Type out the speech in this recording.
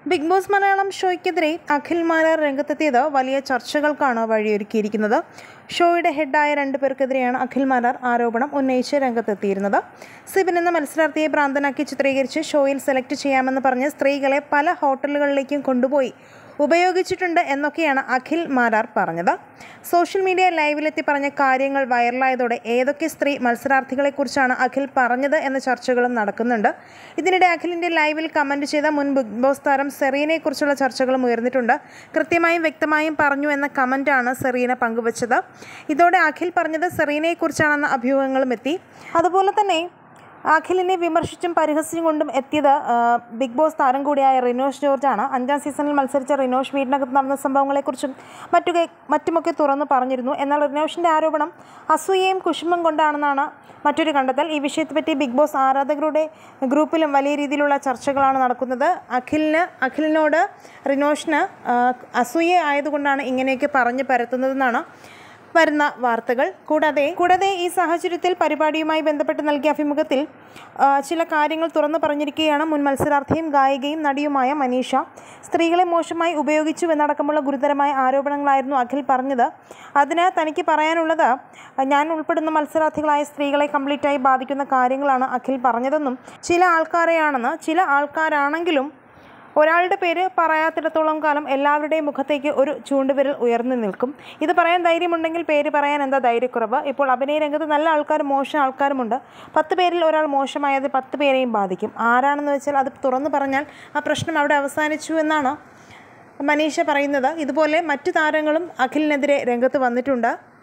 big Boss Malayalam ഷോയ്ക്കെതിരെ അഖിൽ മാരാർ രംഗത്തെത്തിയത് വലിയ ചർച്ചകൾക്കാണ് വഴിയൊരുക്കിയിരിക്കുന്നത് ഷോയുടെ ഹെഡായ രണ്ടു പേർക്കെതിരെയാണ് അഖിൽ മാരാർ ആരോപണം ഉന്നയിച്ച് രംഗത്തെത്തിയിരുന്നത് സിബിൻ എന്ന മത്സരാർത്ഥിയെ ഭ്രാന്തനാക്കി ചിത്രീകരിച്ച് ഷോയിൽ സെലക്ട് ചെയ്യാമെന്ന് പറഞ്ഞ് സ്ത്രീകളെ പല ഹോട്ടലുകളിലേക്കും കൊണ്ടുപോയി ഉപയോഗിച്ചിട്ടുണ്ട് എന്നൊക്കെയാണ് അഖിൽ മാരാർ പറഞ്ഞത് സോഷ്യൽ മീഡിയ ലൈവിലെത്തി പറഞ്ഞ കാര്യങ്ങൾ വൈറലായതോടെ ഏതൊക്കെ സ്ത്രീ മത്സരാർത്ഥികളെക്കുറിച്ചാണ് അഖിൽ പറഞ്ഞത് എന്ന ചർച്ചകളും നടക്കുന്നുണ്ട് ഇതിനിടെ അഖിലിൻ്റെ ലൈവിൽ കമൻറ്റ് ചെയ്ത മുൻ ബിഗ് ബോസ് താരം സെറീനയെക്കുറിച്ചുള്ള ചർച്ചകളും ഉയർന്നിട്ടുണ്ട് കൃത്യമായും വ്യക്തമായും പറഞ്ഞു എന്ന കമൻറ്റാണ് സെറീന പങ്കുവച്ചത് ഇതോടെ അഖിൽ പറഞ്ഞത് സെറീനയെക്കുറിച്ചാണെന്ന അഭ്യൂഹങ്ങളും എത്തി അതുപോലെ തന്നെ അഖിലിനെ വിമർശിച്ചും പരിഹസിച്ചും കൊണ്ടും എത്തിയത് ആ, ബിഗ് ബോസ് താരം കൂടിയായ റിനോഷ് ജോർജാണ് അഞ്ചാം സീസണിൽ മത്സരിച്ച റിനോഷ് വീടിനകത്ത് നടന്ന സംഭവങ്ങളെക്കുറിച്ചും മറ്റുക മറ്റുമൊക്കെ തുറന്നു പറഞ്ഞിരുന്നു എന്നാൽ റിനോഷിൻ്റെ ആരോപണം അസൂയയും കുശുമ്പും കൊണ്ടാണെന്നാണ് മറ്റൊരു കണ്ടെത്തൽ ഈ വിഷയത്തെപ്പറ്റി ബിഗ് ബോസ് ആരാധകരുടെ ഗ്രൂപ്പിലും വലിയ രീതിയിലുള്ള ചർച്ചകളാണ് നടക്കുന്നത് അഖിലിന് അഖിലിനോട് റിനോഷിന് ആ, അസൂയ ആയതുകൊണ്ടാണ് ഇങ്ങനെയൊക്കെ പറഞ്ഞു പരത്തുന്നതെന്നാണ് വരുന്ന വാർത്തകൾ കൂടാതെ കൂടാതെ ഈ സാഹചര്യത്തിൽ പരിപാടിയുമായി ബന്ധപ്പെട്ട് നൽകിയ അഭിമുഖത്തിൽ ആ, ചില കാര്യങ്ങൾ തുറന്നു പറഞ്ഞിരിക്കുകയാണ് മുൻ മത്സരാർത്ഥിയും ഗായികയും നടിയുമായ മനീഷ സ്ത്രീകളെ മോശമായി ഉപയോഗിച്ചു എന്നടക്കമുള്ള ഗുരുതരമായ ആരോപണങ്ങളായിരുന്നു അഖിൽ പറഞ്ഞത് അതിന് തനിക്ക് പറയാനുള്ളത് ഞാൻ ഉൾപ്പെടുന്ന മത്സരാർത്ഥികളായ സ്ത്രീകളെ കംപ്ലീറ്റായി ബാധിക്കുന്ന കാര്യങ്ങളാണ് അഖിൽ പറഞ്ഞതെന്നും ചില ആൾക്കാരെയാണെന്ന് ചില ആൾക്കാരാണെങ്കിലും ഒരാളുടെ പേര് പറയാത്തിടത്തോളം കാലം എല്ലാവരുടെയും മുഖത്തേക്ക് ഒരു ചൂണ്ടുവിരൽ ഉയർന്നു നിൽക്കും ഇത് പറയാൻ ധൈര്യമുണ്ടെങ്കിൽ പേര് പറയാൻ എന്താ ധൈര്യക്കുറവ് ഇപ്പോൾ അഭിനയ രംഗത്ത് നല്ല ആൾക്കാരും മോശം ആൾക്കാരുമുണ്ട് പത്ത് പേരിൽ ഒരാൾ മോശമായത് പത്ത് പേരെയും ബാധിക്കും ആരാണെന്ന് വെച്ചാൽ അത് തുറന്നു പറഞ്ഞാൽ ആ പ്രശ്നം അവിടെ അവസാനിച്ചു എന്നാണ് മനീഷ പറയുന്നത് ഇതുപോലെ മറ്റു താരങ്ങളും അഖിലിനെതിരെ രംഗത്ത് വന്നിട്ടുണ്ട്